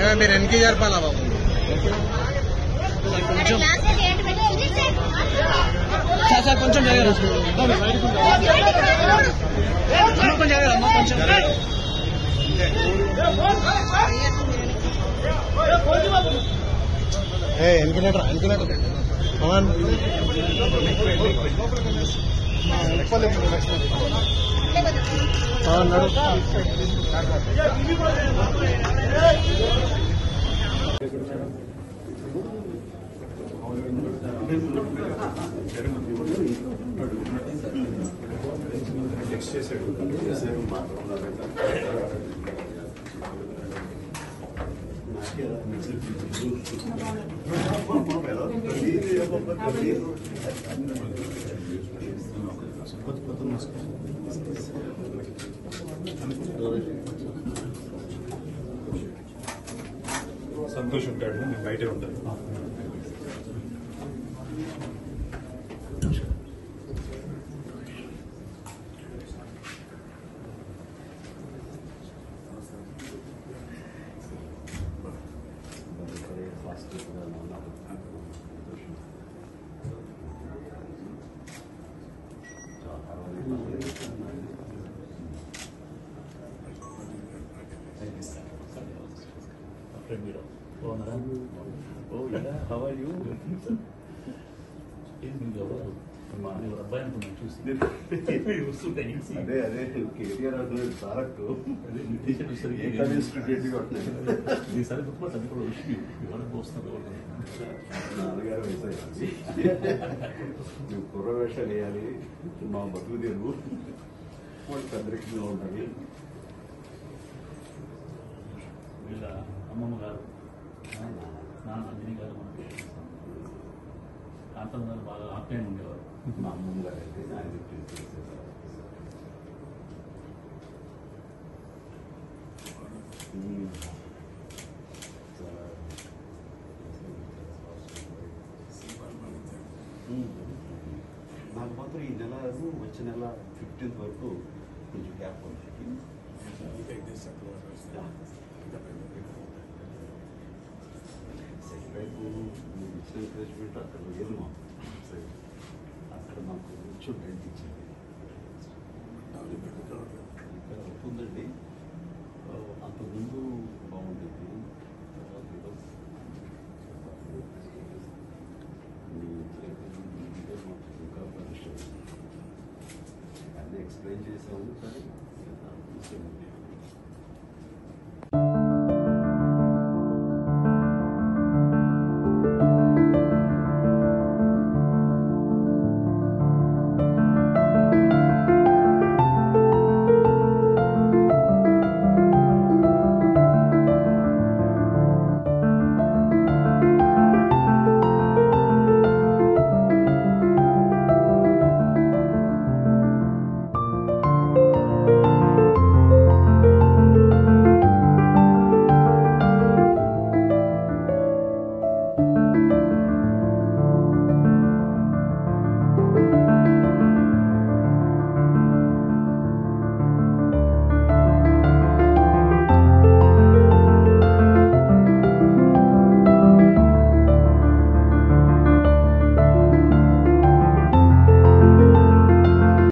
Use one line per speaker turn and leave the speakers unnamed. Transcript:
అన్న మీరు వెనక్కి జరపాలా బాబు
కొంచెం
సార్ సార్ కొంచెం జరగరా అమ్మ కొంచెం జరగరా అమ్మ కొంచెం
ఏ వెనకలేటరా వెనకలేటరా పవన్ పవన్ నడు
సంతోష్ ఉంటాడు నేను బయటే ఉంటాను
Oh yeah, how are you? ఏం మీకు ఎవరు మా ఎవరు అబ్బాయి అనుకున్నాను చూసి వస్తుంటే ఈసీ.
అదే అదే కేటీఆర్ అదే తారక్
అదే మీ టీషర్ట్ సరిగ్గా
ఏ కాలేజ్ స్టూడెంట్ కొట్టినాడు
ఈసారి గొప్ప అది కూడా విషయం ఎవరికి వస్తున్నారు ఎవరు
నాన్నగారు వేసాయి నువ్వు కుర్ర వేషాలు వేయాలి మా బతుకు తెరువు వాళ్ళు పెద్దరికంగా ఉండాలి
వీళ్ళ అమ్మమ్మ గారు నాన్న అంజనీ గారు మనకి కాంతం గారు బాగా ఆప్యాయంగా ఉండేవారు
మా అమ్మమ్మ గారు అయితే ఆయన చేసేసారు ఉమ్. చాలా ఉమ్. నాకు మాత్రం ఈ నెల వచ్చే నెల ఫిఫ్టీన్త్ వరకు కొంచెం గ్యాప్ ఉంది సెకండ్ వైపు మీరు ఇచ్చిన ఎంకరేజ్మెంట్ అక్కడ లేదు మాకు సరే. అక్కడ మాకు కొంచెం రెంట్ ఇచ్చింది ఇక్కడ అవుతుందండి ఆ, అంతకుముందు బాగుండేది తర్వాత ఏదో మీ ఇదే మాకు ఇంకా పరిశ్రమ అన్నీ ఎక్స్ప్లెయిన్ చేసాము కానీ దాని గురించి